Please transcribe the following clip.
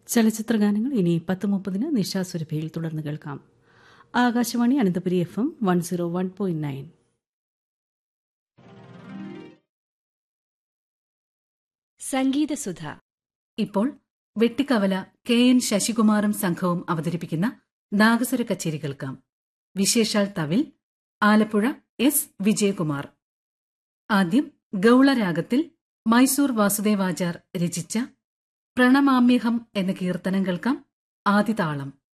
ചലച്ചിത്ര ഗാനങ്ങൾ ഇനി പത്ത് മുപ്പതിന് നിശാസുരഭയിൽ തുടർന്ന് കേൾക്കാം Akashvani Ananthapuri F M one zero one point nine Sangeethasudha ഇപ്പോൾ വെട്ടിക്കവല കെ എൻ ശശികുമാറും സംഘവും അവതരിപ്പിക്കുന്ന നാഗസ്വര കച്ചേരി കേൾക്കാം വിശേഷാൽ തവിൽ ആലപ്പുഴ എസ് വിജയകുമാർ ആദ്യം ഗൗളരാഗത്തിൽ മൈസൂർ വാസുദേവാചാർ രചിച്ച പ്രണമാമ്യഹം എന്ന കീർത്തനം കേൾക്കാം ആദിതാളം